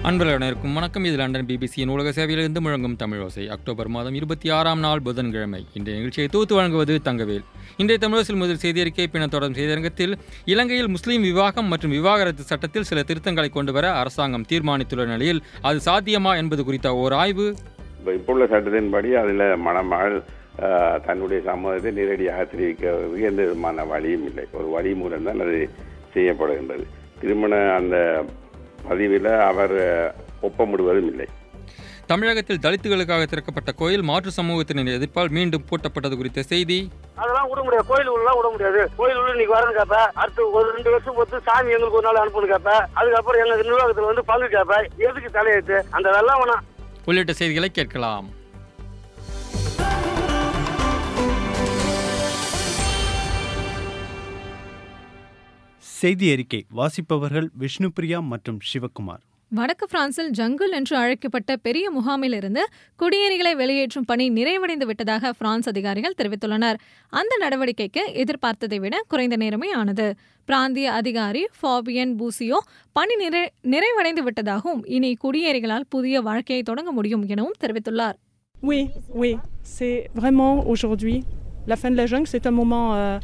அன்பர்களுடன் இருக்கும் வணக்கம் இது லண்டன் பிபிசியின் உலக சேவையிலிருந்து முழங்கும் தமிழோசை அக்டோபர் மாதம் இருபத்தி ஆறாம் நாள் புதன்கிழமை இன்றைய நிகழ்ச்சியை தொகுத்து வழங்குவது தங்கவேல் இன்றைய தமிழோசில் முதல் செய்தியறிக்கை பின்னர் தொடரும் செய்தியரங்கத்தில் இலங்கையில் முஸ்லீம் விவாகம் மற்றும் விவாகரத்து சட்டத்தில் சில திருத்தங்களை கொண்டு வர அரசாங்கம் தீர்மானித்துள்ள நிலையில் அது சாத்தியமா என்பது குறித்த ஓர் ஆய்வு இப்போ இப்போ உள்ள சட்டத்தின்படி அதில் மணமகள் ஆஹ், தன்னுடைய சம்மதத்தை நேரடியாக தெரிவிக்க எந்த விதமான வழியும் இல்லை ஒரு வழி மூலம் தான் அது செய்யப்படுகின்றது திருமண அந்த பதிவில் அவர் ஆஹ், ஒப்பமிடுவதும் இல்லை தமிழகத்தில் தலித்துகளுக்காக திறக்கப்பட்ட கோயில் மாற்று சமூகத்தினர் எதிர்ப்பால் மீண்டும் பூட்டப்பட்டது குறித்த செய்தி அதெல்லாம் விட முடியாது கோயில் உள்ளலாம் விட முடியாது கோயில் உள்ள இன்னைக்கு வரணும் கேப்ப அடுத்து ஒரு ரெண்டு வருஷம் பொறுத்து சாமி எங்களுக்கு ஒரு நாள் அனுப்பணும் கேப்ப அதுக்கப்புறம் எங்க நிர்வாகத்துல வந்து பங்கு கேப்ப எதுக்கு தலையெழுத்து அந்த வெள்ளம் வேணாம் உள்ளிட்ட செய்திகளை கேட்கலாம் செய்தி அறிக்கை வாசிப்பவர்கள் விஷ்ணுபிரியா மற்றும் சிவகுமார் வடக்கு பிரான்சில் ஜங்குல் என்று அழைக்கப்பட்ட பெரிய முகாமிலிருந்து குடியேறிகளை வெளியேற்றும் பணி நிறைவடைந்து விட்டதாக பிரான்ஸ் அதிகாரிகள் தெரிவித்துள்ளனர் அந்த நடவடிக்கைக்கு எதிர்பார்த்ததை விட குறைந்த நேரமே ஆனது பிராந்திய அதிகாரி ஃபாபியன் பூசியோ பணி நிறை நிறைவடைந்து விட்டதாகவும் இனி குடியேறிகளால் புதிய வாழ்க்கையை தொடங்க முடியும் எனவும் தெரிவித்துள்ளார் Oui, oui, c'est vraiment aujourd'hui. La fin de la jungle, c'est un moment euh,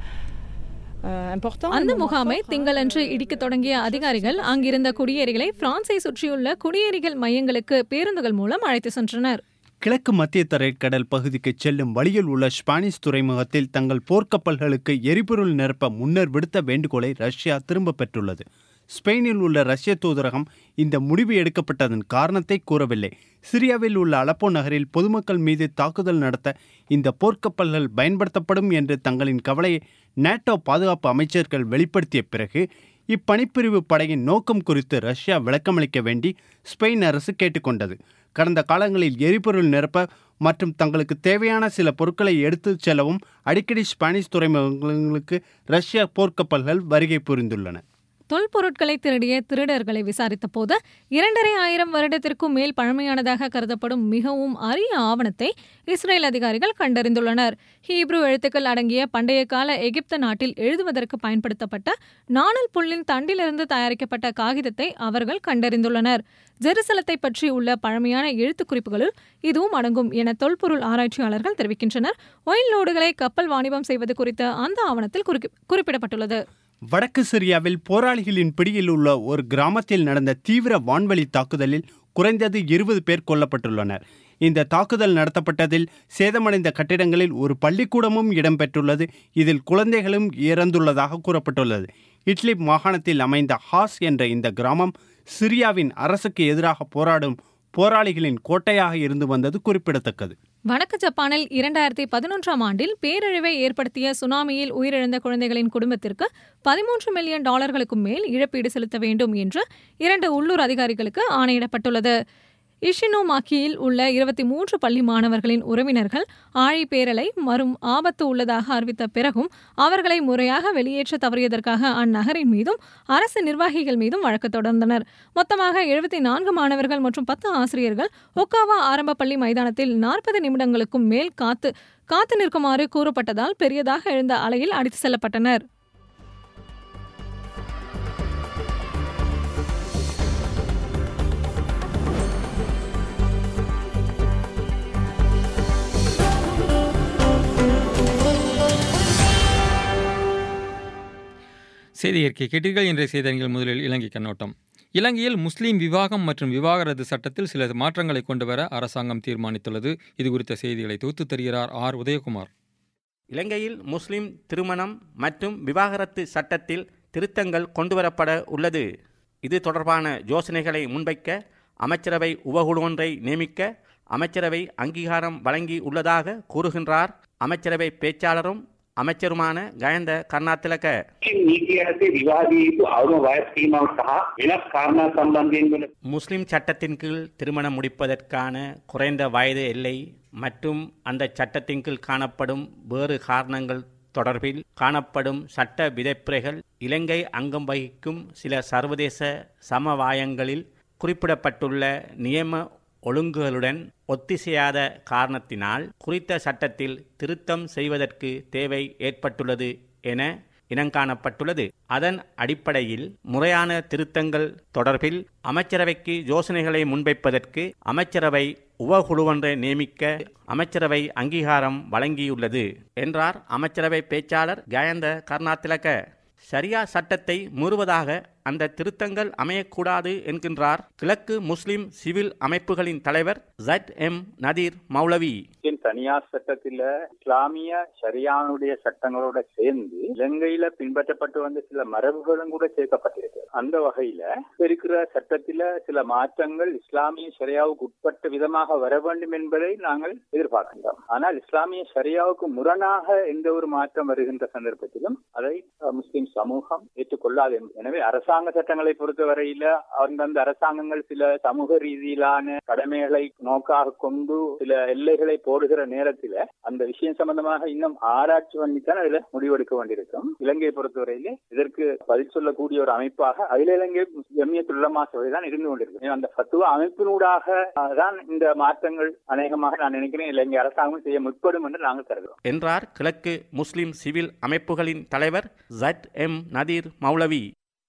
euh, important. un அந்த moment முகாமை fort, hein. திங்களன்று இடிக்கத் தொடங்கிய அதிகாரிகள் அங்கிருந்த குடியேறிகளை பிரான்சை சுற்றியுள்ள குடியேறிகள் மையங்களுக்கு பேருந்துகள் மூலம் அழைத்து சென்றனர் கிழக்கு மத்திய தரைக்கடல் பகுதிக்கு செல்லும் வழியில் உள்ள ஸ்பானிஷ் துறைமுகத்தில் தங்கள் போர்க்கப்பல்களுக்கு எரிபொருள் நிரப்ப முன்னர் விடுத்த வேண்டுகோளை ரஷ்யா திரும்ப பெற்றுள்ளது ஸ்பெயினில் உள்ள ரஷ்ய தூதரகம் இந்த முடிவு எடுக்கப்பட்டதன் காரணத்தை கூறவில்லை சிரியாவில் உள்ள அலப்போ நகரில் பொதுமக்கள் மீது தாக்குதல் நடத்த இந்த போர்க்கப்பல்கள் பயன்படுத்தப்படும் என்று தங்களின் கவலையை நேட்டோ பாதுகாப்பு அமைச்சர்கள் வெளிப்படுத்திய பிறகு இப்பணிப்பிரிவு படையின் நோக்கம் குறித்து ரஷ்யா விளக்கமளிக்க வேண்டி ஸ்பெயின் அரசு கேட்டுக்கொண்டது கடந்த காலங்களில் எரிபொருள் நிரப்ப மற்றும் தங்களுக்கு தேவையான சில பொருட்களை எடுத்துச் செல்லவும் அடிக்கடி ஸ்பானிஷ் துறைமுகங்களுக்கு ரஷ்ய போர்க்கப்பல்கள் வருகை புரிந்துள்ளன தொல்பொருட்களை திருடிய திருடர்களை விசாரித்த போது இரண்டரை ஆயிரம் வருடத்திற்கும் மேல் பழமையானதாக கருதப்படும் மிகவும் அரிய ஆவணத்தை இஸ்ரேல் அதிகாரிகள் கண்டறிந்துள்ளனர் ஹீப்ரு எழுத்துக்கள் அடங்கிய பண்டைய கால எகிப்து நாட்டில் எழுதுவதற்கு பயன்படுத்தப்பட்ட நாணல் புல்லின் தண்டிலிருந்து தயாரிக்கப்பட்ட காகிதத்தை அவர்கள் கண்டறிந்துள்ளனர் ஜெருசலத்தை பற்றி உள்ள பழமையான எழுத்துக் குறிப்புகளுள் இதுவும் அடங்கும் என தொல்பொருள் ஆராய்ச்சியாளர்கள் தெரிவிக்கின்றனர் ஒயில் லோடுகளை கப்பல் வாணிபம் செய்வது குறித்த அந்த ஆவணத்தில் குறிக்கி- குறிப்பிடப்பட்டுள்ளது வடக்கு சிரியாவில் போராளிகளின் பிடியில் உள்ள ஒரு கிராமத்தில் நடந்த தீவிர வான்வழி தாக்குதலில் குறைந்தது இருபது பேர் கொல்லப்பட்டுள்ளனர் இந்த தாக்குதல் நடத்தப்பட்டதில் சேதமடைந்த கட்டிடங்களில் ஒரு பள்ளிக்கூடமும் இடம்பெற்றுள்ளது இதில் குழந்தைகளும் இறந்துள்ளதாக கூறப்பட்டுள்ளது இட்லிப் மாகாணத்தில் அமைந்த ஹாஸ் என்ற இந்த கிராமம் சிரியாவின் அரசுக்கு எதிராக போராடும் போராளிகளின் கோட்டையாக இருந்து வந்தது குறிப்பிடத்தக்கது வடக்கு ஜப்பானில் இரண்டாயிரத்தி பதினொன்றாம் ஆண்டில் பேரழிவை ஏற்படுத்திய சுனாமியில் உயிரிழந்த குழந்தைகளின் குடும்பத்திற்கு பதிமூன்று மில்லியன் டாலர்களுக்கும் மேல் இழப்பீடு செலுத்த வேண்டும் என்று இரண்டு உள்ளூர் அதிகாரிகளுக்கு ஆணையிடப்பட்டுள்ளது இஷினோமாக்கியில் உள்ள இருபத்தி மூன்று பள்ளி மாணவர்களின் உறவினர்கள் ஆழிப்பேரலை மறும் ஆபத்து உள்ளதாக அறிவித்த பிறகும் அவர்களை முறையாக வெளியேற்ற தவறியதற்காக அந்நகரின் மீதும் அரசு நிர்வாகிகள் மீதும் வழக்கு தொடர்ந்தனர் மொத்தமாக எழுபத்தி நான்கு மாணவர்கள் மற்றும் பத்து ஆசிரியர்கள் ஒக்காவா ஆரம்ப பள்ளி மைதானத்தில் நாற்பது நிமிடங்களுக்கும் மேல் காத்து காத்து நிற்குமாறு கூறப்பட்டதால் பெரியதாக எழுந்த அலையில் அடித்து செல்லப்பட்டனர் செய்தி இயற்கை கேட்டீர்கள் இன்றைய செய்திகள் முதலில் இலங்கை கண்ணோட்டம் இலங்கையில் முஸ்லீம் விவாகம் மற்றும் விவாகரத்து சட்டத்தில் சில மாற்றங்களை கொண்டு வர அரசாங்கம் தீர்மானித்துள்ளது இது குறித்த செய்திகளை தொகுத்து தருகிறார் ஆர் உதயகுமார் இலங்கையில் முஸ்லிம் திருமணம் மற்றும் விவாகரத்து சட்டத்தில் திருத்தங்கள் கொண்டுவரப்பட உள்ளது இது தொடர்பான யோசனைகளை முன்வைக்க அமைச்சரவை உபகுழு ஒன்றை நியமிக்க அமைச்சரவை அங்கீகாரம் வழங்கி உள்ளதாக கூறுகின்றார் அமைச்சரவை பேச்சாளரும் அமைச்சருமான கயந்த கர்ணாத்திலக නීතිය ඇතේ විවාදී යුතු අවම වයස් සීමාව සහ වෙනස් කාරණා සම්බන්ධයෙන් වන முஸ்லிம் சட்டத்தின் கீழ் திருமணம் முடிப்பதற்கான குறைந்த வயது எல்லை மற்றும் அந்த சட்டத்தின் கீழ் காணப்படும் வேறு காரணங்கள் தொடர்பில் காணப்படும் சட்ட விதைப்புரைகள் இலங்கை அங்கம் வகிக்கும் சில சர்வதேச சமவாயங்களில் குறிப்பிடப்பட்டுள்ள நியம ஒழுங்குகளுடன் ஒத்திசையாத காரணத்தினால் குறித்த சட்டத்தில் திருத்தம் செய்வதற்கு தேவை ஏற்பட்டுள்ளது என இனங்காணப்பட்டுள்ளது அதன் அடிப்படையில் முறையான திருத்தங்கள் தொடர்பில் அமைச்சரவைக்கு யோசனைகளை முன்வைப்பதற்கு அமைச்சரவை உபகுழுவொன்றை நியமிக்க அமைச்சரவை அங்கீகாரம் வழங்கியுள்ளது என்றார் அமைச்சரவை பேச்சாளர் ஜயந்த கர்நாத்திலக சரியா சட்டத்தை மீறுவதாக அந்த திருத்தங்கள் அமையக்கூடாது என்கின்றார் கிழக்கு முஸ்லிம் சிவில் அமைப்புகளின் தலைவர் ஜட் எம் நதீர் மௌலவி தனியார் சட்டத்தில இஸ்லாமிய ஷரியானுடைய சட்டங்களோட சேர்ந்து இலங்கையில பின்பற்றப்பட்டு வந்த சில மரபுகளும் கூட சேர்க்கப்பட்டிருக்கு அந்த வகையில இருக்கிற சட்டத்தில சில மாற்றங்கள் இஸ்லாமிய ஷரியாவுக்கு உட்பட்ட விதமாக வர வேண்டும் என்பதை நாங்கள் எதிர்பார்க்கின்றோம் ஆனால் இஸ்லாமிய ஷரியாவுக்கு முரணாக எந்த ஒரு மாற்றம் வருகின்ற சந்தர்ப்பத்திலும் அதை முஸ்லிம் சமூகம் ஏற்றுக்கொள்ளாது எனவே அரசாங்க சட்டங்களை பொறுத்தவரையில அந்தந்த அரசாங்கங்கள் சில சமூக ரீதியிலான கடமைகளை நோக்காக கொண்டு சில எல்லைகளை போடுகிற நேரத்தில் அந்த விஷயம் சம்பந்தமாக இன்னும் ஆராய்ச்சி பண்ணித்தான் அதுல முடிவெடுக்க வேண்டியிருக்கும் இலங்கையை பொறுத்தவரையிலே இதற்கு பதில் சொல்லக்கூடிய ஒரு அமைப்பாக அகில இலங்கை எம்மியத்துள்ளமா சபை தான் இருந்து கொண்டிருக்கு அந்த பத்துவ அமைப்பினூடாக தான் இந்த மாற்றங்கள் அநேகமாக நான் நினைக்கிறேன் இலங்கை அரசாங்கம் செய்ய முற்படும் என்று நாங்கள் கருதுகிறோம் என்றார் கிழக்கு முஸ்லிம் சிவில் அமைப்புகளின் தலைவர் ஜட் எம் நதீர் மௌலவி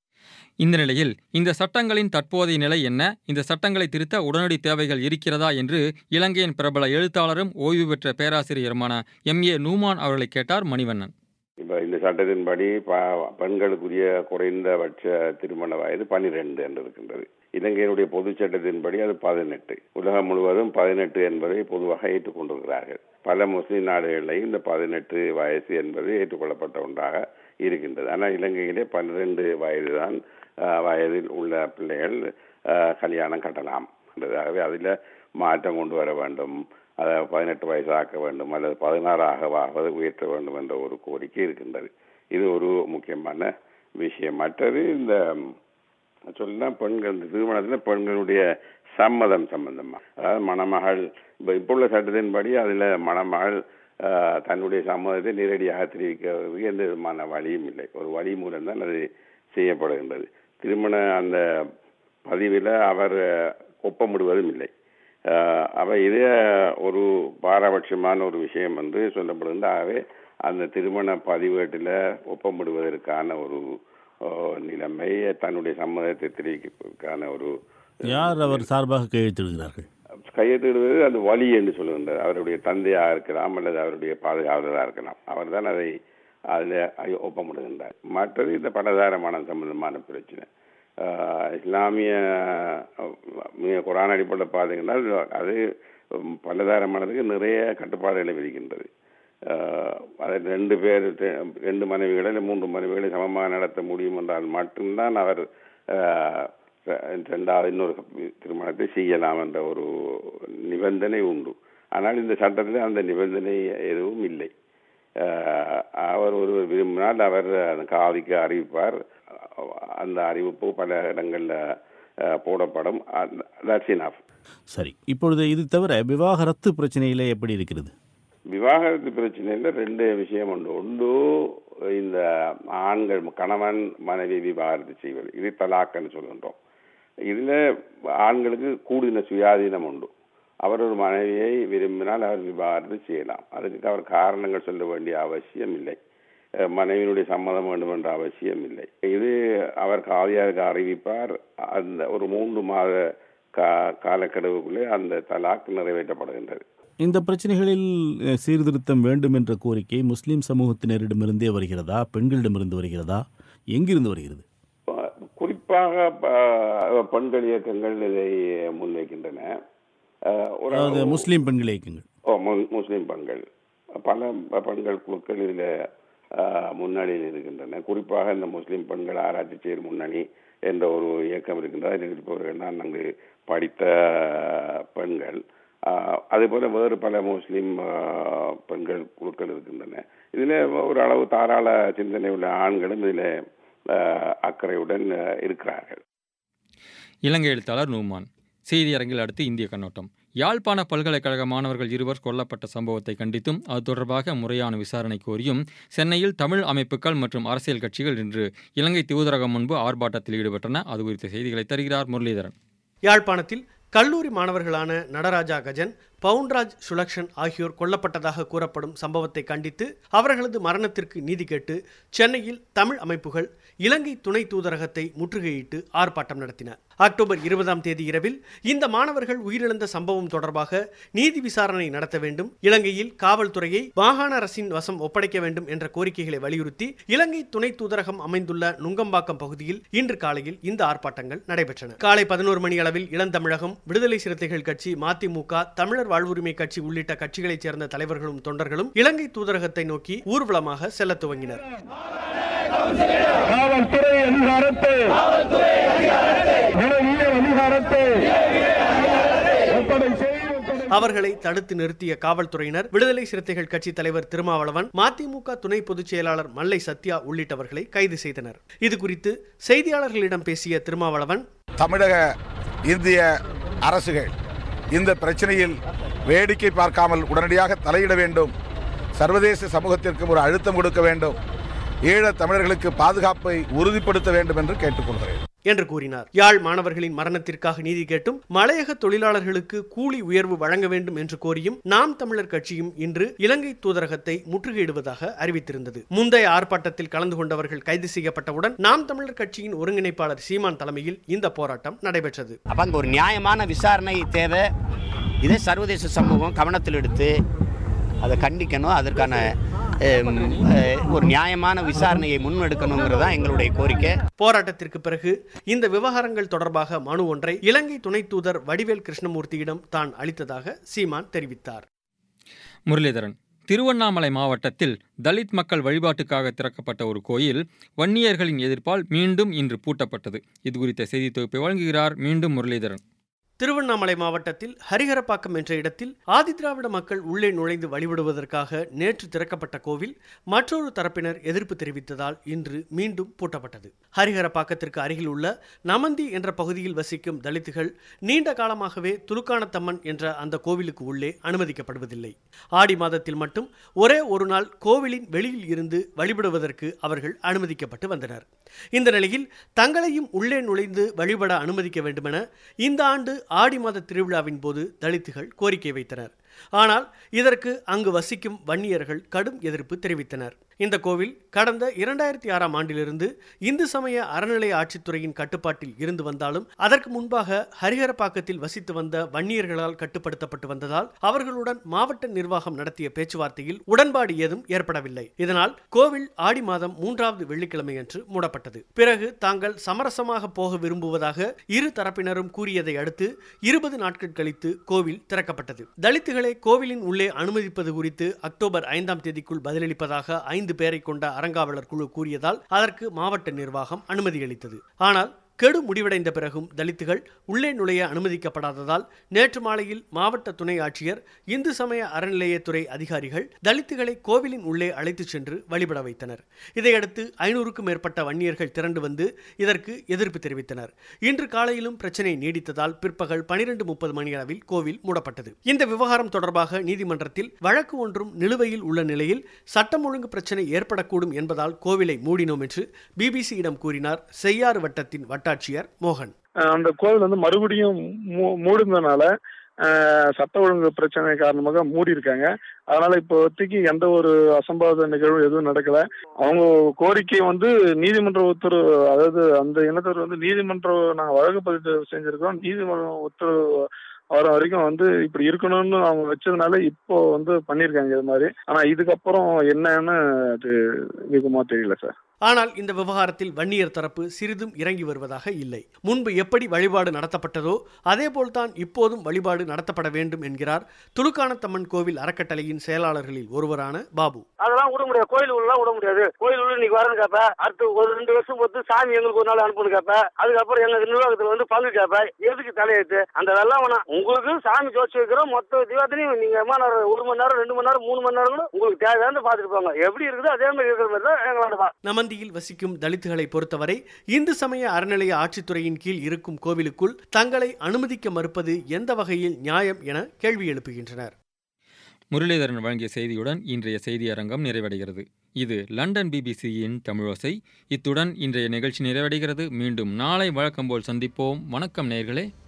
இந்த நிலையில் இந்த சட்டங்களின் தற்போதைய நிலை என்ன இந்த சட்டங்களை திருத்த உடனடி தேவைகள் இருக்கிறதா என்று இலங்கையின் பிரபல எழுத்தாளரும் ஓய்வு பெற்ற பேராசிரியருமான எம் ஏ நூமான் அவர்களை கேட்டார் மணிவண்ணன் இப்போ இந்த சட்டத்தின்படி பெண்களுக்குரிய குறைந்தபட்ச திருமண வயது பன்னிரெண்டு என்று இருக்கின்றது இலங்கையினுடைய பொது சட்டத்தின்படி அது பதினெட்டு உலகம் முழுவதும் பதினெட்டு என்பதை பொதுவாக ஏற்றுக்கொண்டிருக்கிறார்கள் பல முஸ்லிம் நாடுகளில் இந்த பதினெட்டு வயசு என்பது ஏற்றுக்கொள்ளப்பட்ட ஒன்றாக இருக்கின்றது ஆனால் இலங்கையிலே பன்னிரெண்டு வயது தான் வயதில் உள்ள பிள்ளைகள் கல்யாணம் கட்டலாம் ஆகவே அதில் மாற்றம் கொண்டு வர வேண்டும் அதை பதினெட்டு வயசாக்க வேண்டும் அல்லது பதினாறாகவாவது உயர்த்த வேண்டும் என்ற ஒரு கோரிக்கை இருக்கின்றது இது ஒரு முக்கியமான விஷயம் மற்றது இந்த சொல்லினா பெண்கள் இந்த திருமணத்தில் பெண்களுடைய சம்மதம் சம்பந்தமா அதாவது மணமகள் இப்போ இப்போ உள்ள சட்டத்தின்படி அதில் மணமகள் தன்னுடைய சம்மதத்தை நேரடியாக தெரிவிக்கிறதுக்கு எந்த விதமான வழியும் இல்லை ஒரு வழி மூலம் தான் அது செய்யப்படுகின்றது திருமண அந்த பதிவில் அவர் ஒப்பமிடுவதும் இல்லை அவை இதே ஒரு பாரபட்சமான ஒரு விஷயம் வந்து சொல்லப்படுகின்ற ஆகவே அந்த திருமண பதிவேட்டில் ஒப்பமிடுவதற்கான ஒரு நிலைமை தன்னுடைய சம்மதத்தை தெரிவிப்பதற்கான ஒரு யார் அவர் சார்பாக கையெழுத்திடுகிறார்கள் கையெழுத்திடுவது அந்த வழி என்று சொல்லுகின்றார் அவருடைய தந்தையாக இருக்கலாம் அல்லது அவருடைய பாதுகாவலராக இருக்கலாம் அவர் தான் அதை அதில் ஒப்பமிடுகின்றார் மற்றது இந்த பலதாரமான சம்பந்தமான பிரச்சனை இஸ்லாமிய குரான் அடிப்படையில் பார்த்தீங்கன்னா அது பலதாரமானதுக்கு நிறைய கட்டுப்பாடுகளை விதிக்கின்றது அதை ரெண்டு பேர் ரெண்டு மனைவிகளை இல்லை மூன்று மனைவிகளை சமமாக நடத்த முடியும் என்றால் மட்டும்தான் அவர் ரெண்டாவது இன்னொரு திருமணத்தை செய்யலாம் என்ற ஒரு நிபந்தனை உண்டு ஆனால் இந்த சட்டத்தில் அந்த நிபந்தனை எதுவும் இல்லை அவர் ஒருவர் விரும்பினால் அவர் காதிக்கு அறிவிப்பார் அந்த அறிவிப்பு பல இடங்களில் போடப்படும் சரி இப்பொழுது இது தவிர விவாகரத்து பிரச்சனையில எப்படி இருக்கிறது விவாகரத்து பிரச்சனையில் ரெண்டு விஷயம் உண்டு ஒன்று இந்த ஆண்கள் கணவன் மனைவி விவாகரத்து செய்வது இது தலாக்கன்னு சொல்கின்றோம் இதில் ஆண்களுக்கு கூடின சுயாதீனம் உண்டு அவர் ஒரு மனைவியை விரும்பினால் அவர் விவாகரத்து செய்யலாம் அதுக்கு அவர் காரணங்கள் சொல்ல வேண்டிய அவசியம் இல்லை மனைவியினுடைய சம்மதம் வேண்டும் என்ற அவசியம் இல்லை இது அவர் காதியாருக்கு அறிவிப்பார் அந்த ஒரு மூன்று மாத கா காலக்கெடுவுக்குள்ளே அந்த தலாக் நிறைவேற்றப்படுகின்றது இந்த பிரச்சனைகளில் சீர்திருத்தம் வேண்டும் என்ற கோரிக்கை முஸ்லிம் சமூகத்தினரிடமிருந்தே வருகிறதா பெண்களிடமிருந்து வருகிறதா எங்கிருந்து வருகிறது குறிப்பாக பெண்கள் இயக்கங்கள் இதை முன்வைக்கின்றன அதாவது முஸ்லீம் பெண்கள் இயக்கங்கள் ஓ முஸ்லீம் பெண்கள் பல பெண்கள் குழுக்கள் இதில் முன்னணியில் இருக்கின்றன குறிப்பாக இந்த முஸ்லீம் பெண்கள் ஆராய்ச்சி செயல் முன்னணி என்ற ஒரு இயக்கம் இருக்கின்றது அதில் இருப்பவர்கள் தான் அங்கு படித்த பெண்கள் அதுபோல வேறு பல முஸ்லீம் பெண்கள் குழுக்கள் இருக்கின்றன இதில் ஒரு அளவு தாராள சிந்தனை உள்ள ஆண்களும் இதில் அக்கறையுடன் இருக்கிறார்கள் இலங்கை எழுத்தாளர் நூமான் செய்தியரங்கில் அடுத்து இந்திய கண்ணோட்டம் யாழ்ப்பாண பல்கலைக்கழக மாணவர்கள் இருவர் கொல்லப்பட்ட சம்பவத்தை கண்டித்தும் அது தொடர்பாக முறையான விசாரணை கோரியும் சென்னையில் தமிழ் அமைப்புகள் மற்றும் அரசியல் கட்சிகள் இன்று இலங்கை தூதரகம் முன்பு ஆர்ப்பாட்டத்தில் ஈடுபட்டன அது குறித்த செய்திகளை தருகிறார் முரளிதரன் யாழ்ப்பாணத்தில் கல்லூரி மாணவர்களான நடராஜா கஜன் பவுன்ராஜ் சுலக்ஷன் ஆகியோர் கொல்லப்பட்டதாக கூறப்படும் சம்பவத்தை கண்டித்து அவர்களது மரணத்திற்கு நீதி கேட்டு சென்னையில் தமிழ் அமைப்புகள் இலங்கை துணை தூதரகத்தை முற்றுகையிட்டு ஆர்ப்பாட்டம் நடத்தின அக்டோபர் இருபதாம் தேதி இரவில் இந்த மாணவர்கள் உயிரிழந்த சம்பவம் தொடர்பாக நீதி விசாரணை நடத்த வேண்டும் இலங்கையில் காவல்துறையை மாகாண அரசின் வசம் ஒப்படைக்க வேண்டும் என்ற கோரிக்கைகளை வலியுறுத்தி இலங்கை துணை தூதரகம் அமைந்துள்ள நுங்கம்பாக்கம் பகுதியில் இன்று காலையில் இந்த ஆர்ப்பாட்டங்கள் நடைபெற்றன காலை பதினோரு மணி அளவில் இளந்தமிழகம் விடுதலை சிறுத்தைகள் கட்சி மதிமுக தமிழர் வாழ்வுரிமை கட்சி உள்ளிட்ட கட்சிகளைச் சேர்ந்த தலைவர்களும் தொண்டர்களும் இலங்கை தூதரகத்தை நோக்கி ஊர்வலமாக செல்ல துவங்கினர் காவல்துறை அதிகாரத்தை நிலவிய அதிகாரத்தை ஒப்படை செய்யும் அவர்களை தடுத்து நிறுத்திய காவல்துறையினர் விடுதலை சிறுத்தைகள் கட்சி தலைவர் திருமாவளவன் மதிமுக துணை பொதுச் செயலாளர் மல்லை சத்யா உள்ளிட்டவர்களை கைது செய்தனர் இது குறித்து செய்தியாளர்களிடம் பேசிய திருமாவளவன் தமிழக இந்திய அரசுகள் இந்த பிரச்சனையில் வேடிக்கை பார்க்காமல் உடனடியாக தலையிட வேண்டும் சர்வதேச சமூகத்திற்கு ஒரு அழுத்தம் கொடுக்க வேண்டும் ஈழத் தமிழர்களுக்கு பாதுகாப்பை உறுதிப்படுத்த வேண்டும் என்று கேட்டுக்கொள்கிறேன் என்று கூறினார் யாழ் மாணவர்களின் மரணத்திற்காக நீதி கேட்டும் மலையக தொழிலாளர்களுக்கு கூலி உயர்வு வழங்க வேண்டும் என்று கோரியும் நாம் தமிழர் கட்சியும் இன்று இலங்கை தூதரகத்தை முற்றுகையிடுவதாக அறிவித்திருந்தது முந்தைய ஆர்ப்பாட்டத்தில் கலந்து கொண்டவர்கள் கைது செய்யப்பட்டவுடன் நாம் தமிழர் கட்சியின் ஒருங்கிணைப்பாளர் சீமான் தலைமையில் இந்த போராட்டம் நடைபெற்றது அப்போ அங்கே ஒரு நியாயமான விசாரணை தேவை இதை சர்வதேச சமூகம் கவனத்தில் எடுத்து அதை கண்டிக்கணும் அதற்கான அஹ், அஹ், ஒரு நியாயமான விசாரணையை முன்னெடுக்கணுங்கிறது தான் எங்களுடைய கோரிக்கை போராட்டத்திற்கு பிறகு இந்த விவகாரங்கள் தொடர்பாக மனு ஒன்றை இலங்கை துணை தூதர் வடிவேல் கிருஷ்ணமூர்த்தியிடம் தான் அளித்ததாக சீமான் தெரிவித்தார் முரளிதரன் திருவண்ணாமலை மாவட்டத்தில் தலித் மக்கள் வழிபாட்டுக்காக திறக்கப்பட்ட ஒரு கோயில் வன்னியர்களின் எதிர்ப்பால் மீண்டும் இன்று பூட்டப்பட்டது இது குறித்த செய்தி தொகுப்பை வழங்குகிறார் மீண்டும் முரளிதரன் திருவண்ணாமலை மாவட்டத்தில் ஹரிஹரப்பாக்கம் என்ற இடத்தில் ஆதிதிராவிட மக்கள் உள்ளே நுழைந்து வழிபடுவதற்காக நேற்று திறக்கப்பட்ட கோவில் மற்றொரு தரப்பினர் எதிர்ப்பு தெரிவித்ததால் இன்று மீண்டும் பூட்டப்பட்டது ஹரிஹரப்பாக்கத்திற்கு அருகில் உள்ள நமந்தி என்ற பகுதியில் வசிக்கும் தலித்துகள் நீண்ட காலமாகவே துலுக்கானத்தம்மன் என்ற அந்த கோவிலுக்கு உள்ளே அனுமதிக்கப்படுவதில்லை ஆடி மாதத்தில் மட்டும் ஒரே ஒரு நாள் கோவிலின் வெளியில் இருந்து வழிபடுவதற்கு அவர்கள் அனுமதிக்கப்பட்டு வந்தனர் இந்த நிலையில் தங்களையும் உள்ளே நுழைந்து வழிபட அனுமதிக்க வேண்டுமென இந்த ஆண்டு ஆடி மாத திருவிழாவின் போது தலித்துகள் கோரிக்கை வைத்தனர் ஆனால் இதற்கு அங்கு வசிக்கும் வன்னியர்கள் கடும் எதிர்ப்பு தெரிவித்தனர் இந்த கோவில் கடந்த இரண்டாயிரத்தி ஆறாம் ஆண்டிலிருந்து இந்து சமய அறநிலைய ஆட்சித்துறையின் கட்டுப்பாட்டில் இருந்து வந்தாலும் அதற்கு முன்பாக ஹரிஹரப்பாக்கத்தில் வசித்து வந்த வன்னியர்களால் கட்டுப்படுத்தப்பட்டு வந்ததால் அவர்களுடன் மாவட்ட நிர்வாகம் நடத்திய பேச்சுவார்த்தையில் உடன்பாடு ஏதும் ஏற்படவில்லை இதனால் கோவில் ஆடி மாதம் மூன்றாவது வெள்ளிக்கிழமையன்று மூடப்பட்டது பிறகு தாங்கள் சமரசமாக போக விரும்புவதாக இரு தரப்பினரும் கூறியதை அடுத்து இருபது நாட்கள் கழித்து கோவில் திறக்கப்பட்டது தலித்துகளை கோவிலின் உள்ளே அனுமதிப்பது குறித்து அக்டோபர் ஐந்தாம் தேதிக்குள் பதிலளிப்பதாக ஐந்து பேரை கொண்ட அறங்காவலர் குழு கூறியதால் அதற்கு மாவட்ட நிர்வாகம் அனுமதியளித்தது ஆனால் கெடு முடிவடைந்த பிறகும் தலித்துகள் உள்ளே நுழைய அனுமதிக்கப்படாததால் நேற்று மாலையில் மாவட்ட துணை ஆட்சியர் இந்து சமய அறநிலையத்துறை அதிகாரிகள் தலித்துகளை கோவிலின் உள்ளே அழைத்துச் சென்று வழிபட வைத்தனர் இதையடுத்து ஐநூறுக்கும் மேற்பட்ட வன்னியர்கள் திரண்டு வந்து இதற்கு எதிர்ப்பு தெரிவித்தனர் இன்று காலையிலும் பிரச்சனை நீடித்ததால் பிற்பகல் பனிரெண்டு முப்பது மணியளவில் கோவில் மூடப்பட்டது இந்த விவகாரம் தொடர்பாக நீதிமன்றத்தில் வழக்கு ஒன்றும் நிலுவையில் உள்ள நிலையில் சட்டம் ஒழுங்கு பிரச்சனை ஏற்படக்கூடும் என்பதால் கோவிலை மூடினோம் என்று பிபிசியிடம் கூறினார் செய்யாறு வட்டத்தின் வட்டாட்சியர் மோகன் அஹ் அந்த கோவில் வந்து மறுபடியும் மூ- மூடுனதுனால அஹ், சட்ட ஒழுங்கு பிரச்சனை காரணமாக மூடி இருக்காங்க அதனால இப்போதைக்கு எந்த ஒரு அசம்பாவித நிகழ்வும் எதுவும் நடக்கல அவங்க கோரிக்கை வந்து நீதிமன்ற உத்தரவு அதாவது அந்த இனத்தவர் வந்து நீதிமன்ற நாங்க வழக்கு பதிவு செஞ்சிருக்கோம் நீதிமன்ற உத்தரவு வர வரைக்கும் வந்து இப்படி இருக்கணும்னு அவங்க வச்சதுனால இப்போ வந்து பண்ணிருக்காங்க இது மாதிரி ஆனா இதுக்கப்புறம் என்னன்னு அது இருக்குமா தெரியல சார் ஆனால் இந்த விவகாரத்தில் வன்னியர் தரப்பு சிறிதும் இறங்கி வருவதாக இல்லை முன்பு எப்படி வழிபாடு நடத்தப்பட்டதோ அதேபோல்தான் இப்போதும் வழிபாடு நடத்தப்பட வேண்டும் என்கிறார் துலுக்கானத்தம்மன் கோவில் அறக்கட்டளையின் செயலாளர்களில் ஒருவரான பாபு அதெல்லாம் விட முடியாது கோயில் உள்ளலாம் விட முடியாது கோயில் உள்ள இன்னைக்கு வரேன்னு கேப்ப அடுத்து ஒரு ரெண்டு வருஷம் பொறுத்து சாமி எங்களுக்கு ஒரு நாள் அனுப்புன்னு கேப்ப அதுக்கப்புறம் எங்க நிர்வாகத்துல வந்து பங்கு கேப்ப எதுக்கு தலையெழுத்து அந்த வெள்ளம் வேணாம் உங்களுக்கு சாமி ஜோதிச்சு வைக்கிறோம் மொத்த தீபாவளியும் நீங்க எம்மா நேரம் ஒரு மணி நேரம் ரெண்டு மணி நேரம் மூணு மணி நேரம் கூட உங்களுக்கு தேவையானது பார்த்துட்டு போங்க எப்படி இருக்குதோ அதே மாதிரி இருக்கிற மாதிரி தான் எங்களோட பா- நமந்தியில் வசிக்கும் தலித்துகளை பொறுத்தவரை இந்து சமய அறநிலைய ஆட்சித்துறையின் கீழ் இருக்கும் கோவிலுக்குள் தங்களை அனுமதிக்க மறுப்பது எந்த வகையில் நியாயம் என கேள்வி எழுப்புகின்றனர் முரளிதரன் வழங்கிய செய்தியுடன் இன்றைய செய்தி அரங்கம் நிறைவடைகிறது இது லண்டன் பிபிசியின் தமிழோசை இத்துடன் இன்றைய நிகழ்ச்சி நிறைவடைகிறது மீண்டும் நாளை வழக்கம் போல் சந்திப்போம் வணக்கம் நேயர்களே